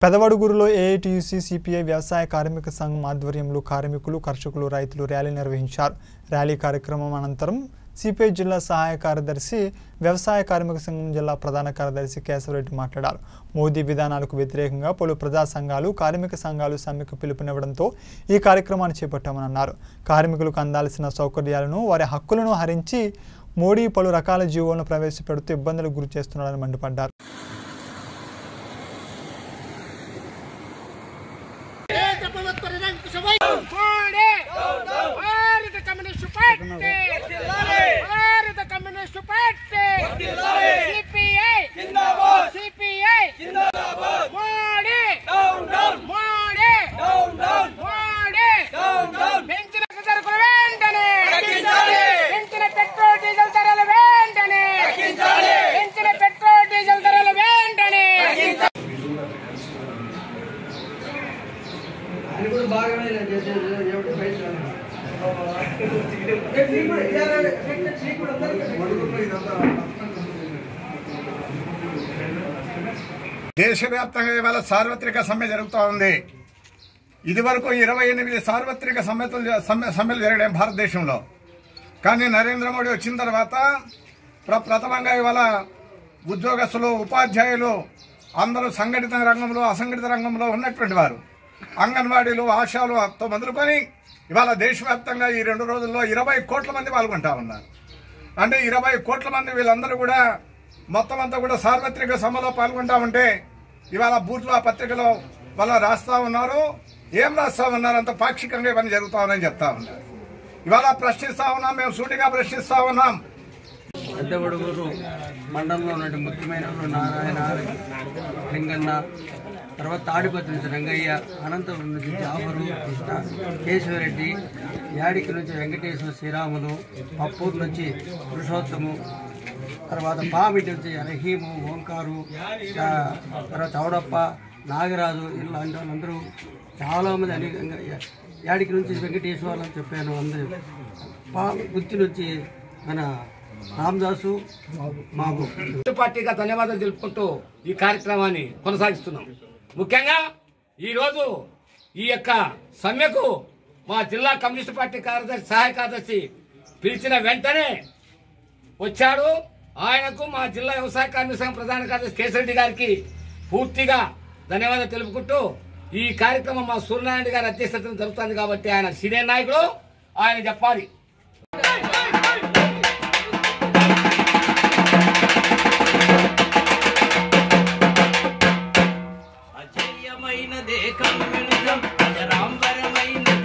పెదవడుగురులో AITUC CPI వ్యవసాయ కార్మిక సంఘం ఆధ్వర్యంలో కార్మికులు కర్షకులు రైతులు ర్యాలీ నిర్వహించారు ర్యాలీ కార్యక్రమం అనంతరం సిపిఐ జిల్లా సహాయ కార్యదర్శి వ్యవసాయ కార్మిక సంఘం జిల్లా ప్రధాన కార్యదర్శి కేశవరెడ్డి మాట్లాడారు మోదీ విధానాలకు వ్యతిరేకంగా పలు ప్రజా సంఘాలు కార్మిక సంఘాలు సమ్మెకు పిలుపునివ్వడంతో ఈ కార్యక్రమాన్ని చేపట్టామని అన్నారు కార్మికులకు అందాల్సిన సౌకర్యాలను వారి హక్కులను హరించి మోడీ పలు రకాల జీవోలను ప్రవేశపెడుతూ ఇబ్బందులకు గురి చేస్తున్నారని మండిపడ్డారు దేశ ప్రభుత్వ నిరంకుశమై మోడీ భారత కమ్యూనిస్టు పార్టీ భారత communist party CPI CPI Modi Modi Modi పెంచిన ధరలు వెంటనే పెంచిన పెట్రోల్ డీజిల్ ధరలు వెంటనే పెంచిన పెట్రోల్ డీజిల్ ధరలు వెంటనే అది కూడా బాగానే చేసేది ఎవరికి పైసలు రాలేదు. నీకు కూడా ఇయ్యాలి. నీకు కూడా అందరికీ. దేశవ్యాప్తంగా ఇవాళ సార్వత్రిక సమ్మె జరుగుతూ ఉంది ఇదివరకు ఇరవై ఎనిమిది సార్వత్రిక సమ్మెతలు జ- సమ్మె సమ్మెలు జరిగాయి భారతదేశంలో కానీ నరేంద్ర మోడీ వచ్చిన తర్వాత ప్ర ప్రథమంగా ఇవాళ ఉద్యోగస్తులు ఉపాధ్యాయులు అందరూ సంఘటిత రంగంలో అసంఘటిత రంగంలో ఉన్నటువంటి వారు అంగన్వాడీలు ఆశాలుతో మొదలుకొని ఇవాళ దేశవ్యాప్తంగా ఈ రెండు రోజుల్లో ఇరవై కోట్ల మంది పాల్గొంటా ఉన్నారు అంటే ఇరవై కోట్ల మంది వీళ్ళందరూ కూడా మొత్తం అంతా కూడా సార్వత్రిక సభలో పాల్గొంటా ఉంటే ఇవాళ బూర్జువా పత్రికలో వాళ్ళ రాస్తా ఉన్నారు ఏం రాస్తా ఉన్నారు అంత పాక్షికంగా ఇవన్నీ జరుగుతా ఉన్నాయని చెప్తా ఉన్నారు ఇవాళ ప్రశ్నిస్తా ఉన్నాం మేము సూటిగా ప్రశ్నిస్తా ఉన్నాం పెద్దవడుగురు మండలంలో ఉన్నటువంటి ముఖ్యమైన వాళ్ళు నారాయణ లింగన్న తర్వాత తాడిపత్రి నుంచి రంగయ్య అనంతపురం నుంచి జాఫరు కృష్ణ కేశవరెడ్డి యాడికి నుంచి వెంకటేశ్వర శ్రీరాములు పప్పూరు నుంచి పురుషోత్తము తర్వాత పామిటి నుంచి రహీము ఓంకారు చా- తర్వాత చౌడప్ప నాగరాజు ఇలాంటి వాళ్ళందరూ చాలామంది అనేకంగా యాడికి నుంచి వెంకటేశ్వరం చెప్పాను అందరూ పా గుత్తి నుంచి మన రామదాసు మాకు కమ్యూనిస్టు పార్టీగా ధన్యవాదాలు తెలుపుకుంటూ ఈ కార్యక్రమాన్ని కొనసాగిస్తున్నాం ముఖ్యంగా ఈరోజు ఈ యొక్క సమ్మెకు మా జిల్లా కమ్యూనిస్టు పార్టీ కార్యదర్శి సహాయ కార్యదర్శి పిలిచిన వెంటనే వచ్చాడు ఆయనకు మా జిల్లా వ్యవసాయ కార్మిక సంఘం ప్రధాన కార్యదర్శి కేశరెడ్డి గారికి పూర్తిగా ధన్యవాదాలు తెలుపుకుంటూ ఈ కార్యక్రమం మా సూర్యనారాయణ గారి అధ్యక్షతన జరుగుతుంది కాబట్టి ఆయన సీనియర్ నాయకుడు ఆయన చెప్పాలి అజేయమైనదే కమ్యూనిజం అజరాంబరమైనది